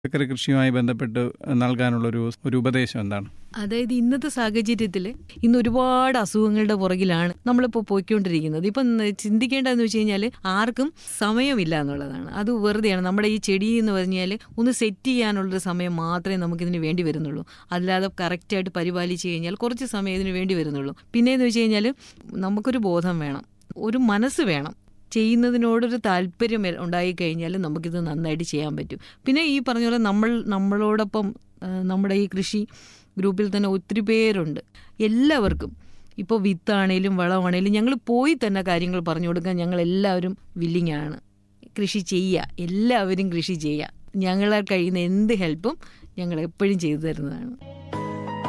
പച്ചക്കറി കൃഷിയുമായി ബന്ധപ്പെട്ട് നൽകാനുള്ള ഒരു ഒരു ഉപദേശം എന്താണ് അതായത് ഇന്നത്തെ സാഹചര്യത്തിൽ ഇന്ന് ഒരുപാട് അസുഖങ്ങളുടെ പുറകിലാണ് നമ്മളിപ്പോൾ പോയിക്കൊണ്ടിരിക്കുന്നത് ഇപ്പം ചിന്തിക്കേണ്ടതെന്ന് വെച്ച് കഴിഞ്ഞാൽ ആർക്കും സമയമില്ല എന്നുള്ളതാണ് അത് വെറുതെയാണ് നമ്മുടെ ഈ ചെടി എന്ന് പറഞ്ഞാൽ ഒന്ന് സെറ്റ് ചെയ്യാനുള്ളൊരു സമയം മാത്രമേ നമുക്കിതിന് വേണ്ടി വരുന്നുള്ളൂ അല്ലാതെ കറക്റ്റായിട്ട് പരിപാലിച്ച് കഴിഞ്ഞാൽ കുറച്ച് സമയം ഇതിന് വേണ്ടി വരുന്നുള്ളൂ പിന്നെയെന്ന് വെച്ച് കഴിഞ്ഞാൽ നമുക്കൊരു ബോധം വേണം ഒരു മനസ്സ് വേണം ചെയ്യുന്നതിനോടൊരു താല്പര്യം ഉണ്ടായിക്കഴിഞ്ഞാൽ നമുക്കിത് നന്നായിട്ട് ചെയ്യാൻ പറ്റും പിന്നെ ഈ പറഞ്ഞ പോലെ നമ്മൾ നമ്മളോടൊപ്പം ആ, നമ്മുടെ ഈ കൃഷി ഗ്രൂപ്പിൽ തന്നെ ഒത്തിരി പേരുണ്ട് എല്ലാവർക്കും ഇപ്പോൾ വിത്താണേലും വളമാണേലും ഞങ്ങൾ പോയി തന്നെ കാര്യങ്ങൾ പറഞ്ഞു കൊടുക്കാൻ ഞങ്ങൾ എല്ലാവരും വില്ലിങ് ആണ് കൃഷി ചെയ്യുക എല്ലാവരും കൃഷി ചെയ്യുക ഞങ്ങളാൽ കഴിയുന്ന എന്ത് ഹെൽപ്പും ഞങ്ങൾ എപ്പോഴും ചെയ്തു തരുന്നതാണ്